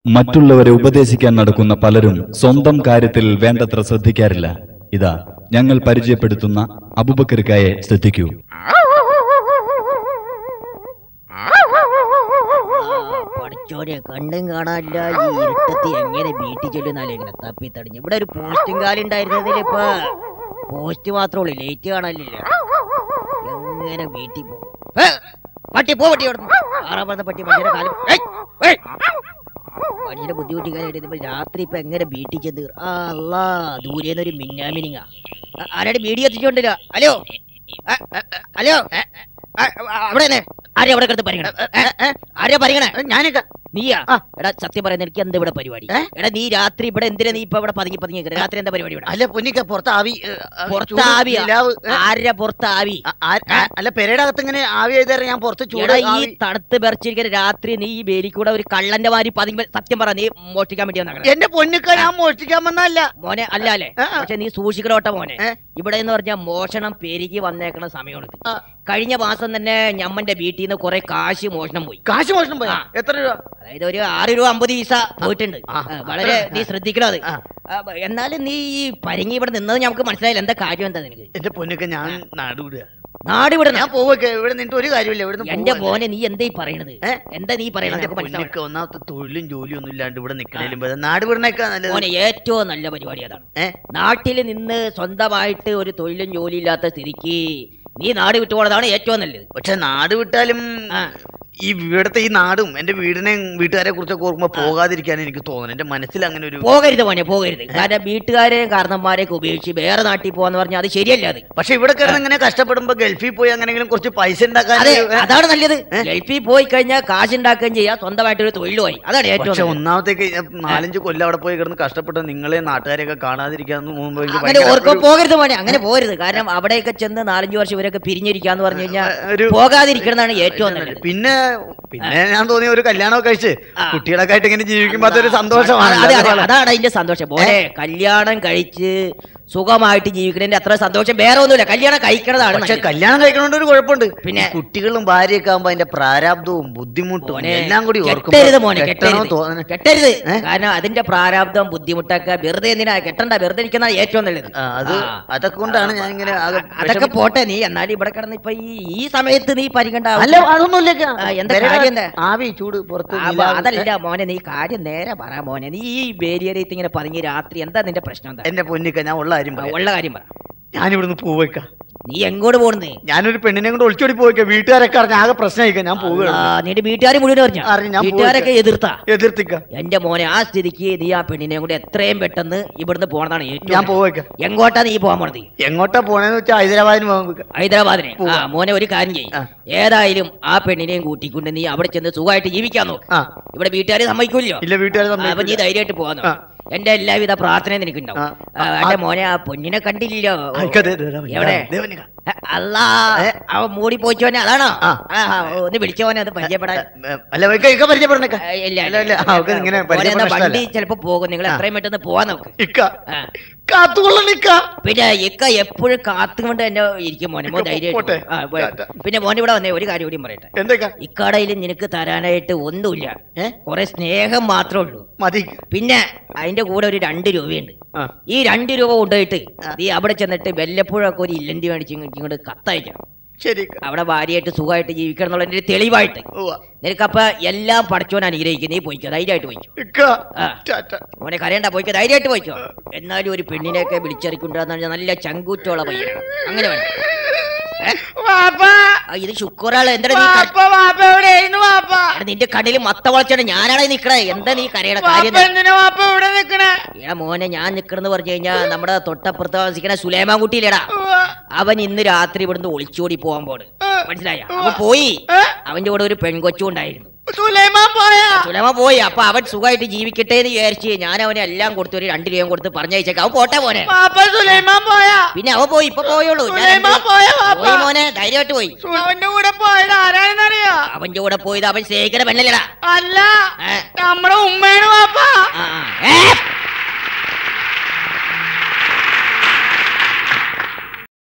മറ്റുള്ളവരെ ഉപദേശിക്കാൻ നടക്കുന്ന പലരും സ്വന്തം കാര്യത്തിൽ വേണ്ടത്ര ശ്രദ്ധിക്കാറില്ല ഇതാ ഞങ്ങൾ പരിചയപ്പെടുത്തുന്ന അബുബക്കർക്കായെ ശ്രദ്ധിക്കൂ പഠിച്ചോരെ കണ്ടും കാണാനില്ല ഈ ഇരുട്ടത്ത് എങ്ങനെ വീട്ടിൽ ചെല്ലുന്നാലും ഇങ്ങനെ തപ്പി തടഞ്ഞു ഇവിടെ ഒരു പോസ്റ്റും കാലുണ്ടായിരുന്നതിൽ ഇപ്പൊ പോസ്റ്റ് മാത്രമേ ഉള്ളൂ ലേറ്റ് കാണാനില്ല എങ്ങനെ വീട്ടിൽ പോകും ഏ, പട്ടി പോ പട്ടി അവിടുന്ന്. ആറാം പറഞ്ഞ പട്ടി മനുഷ്യന്റെ കാലം ഏയ്, ഏയ്. മനുഷ്യനെ ബുദ്ധിമുട്ടിക്കാനായിട്ട് ഇതിപ്പോ രാത്രി ഇപ്പൊ എങ്ങനെ വീട്ടിൽ ചെന്ന് ആ അല്ലാ ദൂരേന്നൊരു മിന്നാമിനിങ്ങ ആരാടി വീഡിയോ എത്തിച്ചോണ്ടില്ല ഹലോ ആ, ആ, ആ, ഹലോ ഏ, ആ, ആ, അവിടെ തന്നെ ആരെ അവിടെ കിടന്ന് പരിഗണ ആരെയാ പരിഗണ ഞാനൊക്കെ നീയാ ആ. എടാ സത്യം പറയുന്ന എനിക്ക് എന്താ ഇവിടെ പരിപാടി ഏ? എടാ നീ രാത്രി ഇവിടെ എന്തിനാ നീ ഇപ്പൊ ഇവിടെ പതുങ്ങി പതുങ്ങി നിൽക്കുന്നെ? രാത്രി എന്താ പരിപാടി ഇവിടെ അല്ല പൊന്നിക്ക പുറത്ത് ആവി ഏ, ആ, പുറത്ത് ചൂട് ആവിയാ? നിലാവ്, ഏ, ആരുടെ പുറത്ത് ആവി ആ, ആ, ആ, അല്ല പെരയുടെ അകത്ത് ഇങ്ങനെ ആവി ചെയ്താൽ ഞാൻ പുറത്ത് ചൂട് എടാ ഈ ആവി തണുത്ത് ബെറച്ചിരിക്കുന്ന രാത്രി നീ ഈ വേലിക്കൂടെ ഒരു കള്ളന്റെ മാതിരി പതുങ്ങി സത്യം പറ നീ മോഷ്ടിക്കാൻ വേണ്ടി വന്നതാണ് എന്റെ പൊന്നിക്ക ഞാൻ മോഷ്ടിക്കാൻ വന്നല്ല മോനെ അല്ല അല്ലേ ആ, ആ. പക്ഷെ നീ സൂക്ഷിക്കണോട്ട മോനെ ഏ? ഇവിടെ എന്ന് പറഞ്ഞാൽ മോഷണം പെരുകി വന്നേക്കണ സമയമാണ് ആ. കഴിഞ്ഞ മാസം തന്നെ ഞമ്മന്റെ വീട്ടിൽ നിന്ന് കുറെ കാശ് മോഷണം പോയി കാശ് മോഷണം പോയാ ആ. എത്ര രൂപ അതായത് ഒരു ആറ് രൂപ അമ്പത് പൈസ പോയിട്ടുണ്ട് ആ. ആ, വളരെ നീ ശ്രദ്ധിക്കണം അത് ആ. ആ, എന്നാലും നീ ഈ പരിങ്ങി ഇവിടെ നിന്നത് നമുക്ക് മനസ്സിലായില്ല എന്താ കാര്യം എന്താ നിനക്ക് എന്റെ പൊന്നിക്ക ഞാൻ നാട് വിടുക നാട് ഇവിടെ ഞാൻ പോവൊക്കെ ഇവിടെ നിന്നിട്ട് ഒരു കാര്യമില്ല ഇവിടെ എന്റെ മോനെ നീ എന്താ ഈ പറയണത് ഏ? എന്താ നീ പറയണത് നമുക്ക് മനസ്സിലാവില്ല പൊന്നിക്ക ഒന്നാമത്തെ തൊഴിലും ജോലിയും ഒന്നും ഇല്ലാണ്ട് ഇവിടെ നിക്കണേലും ഭേദം നാട് വിടണേക്കാ നല്ലത് മോനെ ഏറ്റവും നല്ല പരിപാടി അതാണ് ഏ? നാട്ടിൽ നിന്ന് സ്വന്തമായിട്ട് ഒരു തൊഴിലും ജോലി ഇല്ലാത്ത സ്ഥിതിക്ക് നീ നാട് വിട്ടുപോണതാണ് ഏറ്റവും നല്ലത് പക്ഷെ നാട് വിട്ടാലും ആ. ഈ ഇവിടുത്തെ ഈ നാടും എന്റെ വീടിനെയും വീട്ടുകാരെ കുറിച്ചൊക്കെ ഓർക്കുമ്പോ പോകാതിരിക്കാൻ എനിക്ക് തോന്നുന്നു എന്റെ മനസ്സിൽ അങ്ങനെ ഒരു പോകരുത് മോനെ പോകരുത് കാരണം വീട്ടുകാരെയും കാരണന്മാരെയൊക്കെ ഉപേക്ഷിച്ച് വേറെ നാട്ടിൽ പോവാന്ന് പറഞ്ഞാൽ അത് ശരിയല്ല അത് പക്ഷെ ഇവിടെ കിടന്ന് ഇങ്ങനെ കഷ്ടപ്പെടുമ്പോ ഗൾഫിൽ പോയി അങ്ങനെങ്കിലും കുറച്ച് പൈസ ഉണ്ടാക്കാൻ അതെ ഒരു- ഏ? അതാണ് നല്ലത് ഗൾഫിൽ പോയി കഴിഞ്ഞാൽ കാശ് ഉണ്ടാക്കുകയും ചെയ്യാം സ്വന്തമായിട്ട് ഒരു തൊഴിലുമായി അതാണ് ഏറ്റവും പക്ഷെ നല്ലത്. ഒന്നാമത്തേക്ക് ഞാൻ നാലഞ്ച് കൊല്ലം അവിടെ പോയി കിടന്ന് കഷ്ടപ്പെട്ട നിങ്ങളെ നാട്ടുകാരെയൊക്കെ കാണാതിരിക്കാൻ മുമ്പ് എനിക്ക് അങ്ങനെ ഭയങ്കര ഓർക്കോ ഒരു- പോകരുത് മോനെ അങ്ങനെ പോകരുത് കാരണം അവിടെയൊക്കെ ചെന്ന് നാലഞ്ചു വർഷം ഇവരൊക്കെ പിരിഞ്ഞിരിക്കാന്ന് പറഞ്ഞു കഴിഞ്ഞാൽ ഒരു പോകാതിരിക്കുന്നതാണ് ഏറ്റവും നല്ലത് പിന്നെ പിന്നെ ഞാൻ തോന്നിയ ഒരു കല്യാണമൊക്കെ കഴിച്ച് ആ. കുട്ടികളൊക്കെ ആയിട്ട് ഇങ്ങനെ ജീവിക്കുമ്പോ അതൊരു അതെ, സന്തോഷമാണ് അതെ, അതെ, അതാണ് അതിന്റെ സന്തോഷം മോനെ കല്യാണം കഴിച്ച് സുഖമായിട്ട് ജീവിക്കുന്നതിന്റെ അത്ര സന്തോഷം വേറെ ഒന്നുമില്ല കല്യാണം കഴിക്കണതാണ് പക്ഷെ നല്ലത്. കല്യാണം കഴിക്കണോണ്ട് ഒരു കുഴപ്പമുണ്ട് പിന്നെ? പിന്നെ കുട്ടികളും ഭാര്യയൊക്കെ ആകുമ്പോ അതിന്റെ പ്രാരാബ്ദവും ബുദ്ധിമുട്ടും മോനെ, എല്ലാം കൂടി ഓർക്കുമ്പോ കെട്ടരുത് മോനെ കെട്ടണോ കെട്ടരുത് തോന്നണ കെട്ടരുത് ഏ? കാരണം അതിന്റെ പ്രാരാബ്ദം ബുദ്ധിമുട്ടൊക്കെ വെറുതെ എന്തിനാ കെട്ടണ്ട വെറുതെ ഇരിക്കുന്നതാണ് ഏറ്റവും നല്ലത് ആ, അത് ആ. അതൊക്കെ കൊണ്ടാണ് ഞാൻ ഇങ്ങനെ ആകെ അതൊക്കെ വിഷമിച്ച് പോട്ടെ നീ എന്നാലും ഇവിടെ കിടന്ന് ഇപ്പൊ ഈ ഈ സമയത്ത് നീ പരിഗണ്ട അല്ല അതൊന്നുമില്ല ആ, എന്താ കാര്യം എന്താ? ആവി ചൂട് പുറത്ത് ആ, നിലാവ്. അതല്ല മോനെ നീ കാര്യം നേരെ പറ മോനെ നീ ഈ വേലിയരത്ത് ഇങ്ങനെ പറഞ്ഞ് രാത്രി എന്താ നിന്റെ പ്രശ്നം എന്താ എന്റെ പൊന്നിക്ക ഞാൻ ഉള്ള കാര്യം ആ, പറയാം ഉള്ള കാര്യം പറ ഞാൻ ഇവിടുന്ന് പോവേക്ക നീ എങ്ങോട്ട് പോണെന്ന് ഞാനൊരു പെണ്ണിനെ കൊണ്ട് ഒളിച്ചോടി പോയിക്ക വീട്ടുകാരൊക്കെ അറിഞ്ഞ ആകെ പ്രശ്നമായിക്ക ഞാൻ പോവുകയാണ് നിന്റെ വീട്ടുകാർ മുഴുവൻ അറിഞ്ഞ അറിഞ്ഞു, ഞാൻ വീട്ടുകാരൊക്കെ എതിർത്താ എതിർത്തിക്ക എന്റെ മോനെ ആ സ്ഥിതിക്ക് നീ ആ പെണ്ണിനെ കൂടി എത്രയും പെട്ടെന്ന് ഇവിടുന്ന് പോണതാണ് ഏറ്റവും ഞാൻ നല്ലത്. പോവേക്ക എങ്ങോട്ടാ നീ പോകാൻ പോണത് എങ്ങോട്ടാ പോണേന്ന് വെച്ചാൽ ഹൈദരാബാദിന് പോകാൻ ഹൈദരാബാദിന് ആ പോവാ. മോനെ ഒരു കാര്യം ചെയ്യും ആ. ഏതായാലും ആ പെണ്ണിനെയും കൂട്ടിക്കൊണ്ട് നീ അവിടെ ചെന്ന് സുഖമായിട്ട് ജീവിക്കാൻ നോക്ക് ആ ഇവിടെ വീട്ടുകാരെ സമ്മതിക്കൂല്ലോ ഇല്ല വീട്ടുകാരെ ആ, അപ്പൊ നീ സമ്മതിക്കില്ല. ധൈര്യമായിട്ട് പോകാൻ ആ. നോക്ക് എന്റെ എല്ലാവിധ പ്രാർത്ഥനയും നിനക്കുണ്ടാവും ആ. ആ, എന്റെ മോനെ ആ പൊന്നിനെ കണ്ടില്ലല്ലോ ആയിക്ക, ദേ, ദേ, ദേ, ദേ, എവിടെ? ദേ, വന്നിക്ക. അല്ലാ ഏ? അവൻ മൂടി പോയിച്ചോനെ അതാണോ ആ. ആ, ആ, ഒന്ന് വിളിച്ചോനെ അത് പരിചയപ്പെടാൻ ഏ, അല്ല ഇക്ക ഇക്ക പരിചയപ്പെടണേക്ക ആ, ഇല്ല, ഇല്ല, ഇല്ല, ആ, അവർക്ക് ഇങ്ങനെ മോനെ എന്നാ പരിചയപ്പെടാൻ വണ്ടി ഇഷ്ടമല്ല. ചിലപ്പോ പോകും നിങ്ങൾ ആ. എത്രയും പെട്ടെന്ന് പോവാൻ നോക്ക് ഇക്ക ആ. കാത്തുകൊള്ളണിക്ക പിന്നെ ഇക്ക എപ്പോഴും കാത്തുകൊണ്ട് എന്നെ ഇരിക്കും മോനെ മോൻ ഇക്ക ധൈര്യമായിട്ട് പോട്ടെ. പോ. ആ, പോയി. ടാറ്റ. പിന്നെ മോൻ ഇവിടെ വന്നേ ഒരു കാര്യം കൂടി പറയട്ടെ എന്തൊക്കെ ഇക്കടയിൽ നിനക്ക് തരാനായിട്ട് ഒന്നുമില്ല ഏ? കുറെ സ്നേഹം മാത്രമേ ഉള്ളൂ മതി പിന്നെ അതിന്റെ കൂടെ ഒരു രണ്ട് രൂപയുണ്ട് ആ. ഈ രണ്ട് രൂപ കൊണ്ടുപോയിട്ട് നീ അവിടെ ചെന്നിട്ട് വല്ലപ്പോഴൊക്കെ ഒരു ഇല്ലണ്ടി മേടിച്ച് ഇങ്ങോട്ട് ഇങ്ങോട്ട് കത്തയക്കണം ശരി ഇക്ക. അവിടെ ഭാര്യയായിട്ട് സുഖമായിട്ട് ജീവിക്കണം എന്നുള്ളതിന്റെ ഒരു തെളിവായിട്ട് ഉവ്വ. നിനക്കപ്പ എല്ലാം പഠിച്ചോൻ അനുഗ്രഹിക്കും നീ പോയിക്കോ ധൈര്യമായിട്ട് പോയിക്കോ ഇക്ക ആ. ടാറ്റ. മോനെ കരയണ്ട പോയിക്കോ ധൈര്യമായിട്ട് പോയിക്കോ എന്നാലും ഒരു പെണ്ണിനെയൊക്കെ വിളിച്ചിറക്കിണ്ടാന്ന് പറഞ്ഞാൽ നല്ല ചങ്കൂറ്റുള്ള പയ്യനാണ് അങ്ങനെ വേണം വാപ്പാ, ആ, ഇത് ശുക്രാള് എന്താ നീ കര- വാപ്പാ, വാപ്പാ എവിടെയായിരുന്നു വാപ്പാ? എടാ, നിന്റെ കണ്ണിൽ മത്ത വളച്ചാണ് ഞാനാണ് നിക്കണേ എന്താ നീ കരയുടെ കാര്യം വാപ്പാ എന്താ? എന്തിനാ വാപ്പാ ഇവിടെ നിക്കണേ? എടാ മോനെ ഞാൻ നിക്കണെന്ന് പറഞ്ഞു കഴിഞ്ഞാ നമ്മുടെ തൊട്ടപ്പുറത്ത് താമസിക്കണ സുലൈമാൻ കുട്ടിയില്ലേടാ ഉവ്വ. അവൻ ഇന്ന് രാത്രി ഇവിടുന്ന് ഒളിച്ചോടി പോകാൻ പോണ് ഏ, മനസ്സിലായ അവൻ പോയി ഏ? അവന്റെ കൂടെ ഒരു പെൺകൊച്ചും ഉണ്ടായിരുന്നു സുലൈമാൻ പോയാ സുലൈമ പോയി അപ്പൊ അവൻ സുഖമായിട്ട് ജീവിക്കട്ടെ എന്ന് വിചാരിച്ച് ഞാൻ അവനെ എല്ലാം കൊടുത്ത് ഒരു രണ്ട് രൂപയും കൊടുത്ത് പറഞ്ഞയച്ചേക്കാം അവൻ പോട്ടെ മോനെ വാപ്പാ സുലൈമാൻ പോയാ പിന്നെ അവൻ പോയി ഇപ്പൊ പോയുള്ളൂ ഞാൻ സുലൈമാൻ രണ്ട് പോയാ വാപ്പാ? പോയി മോനെ ധൈര്യമായിട്ട് പോയി അവന്റെ കൂടെ പോയത് ആരാണെന്നറിയോ അവന്റെ കൂടെ പോയത് അവൻ സ്നേഹിക്കുന്ന പെണ്ണല്ലടാ അല്ല ഏ? നമ്മുടെ ഉമ്മയാണ് വാപ്പാ ആ, ആ. ഏ,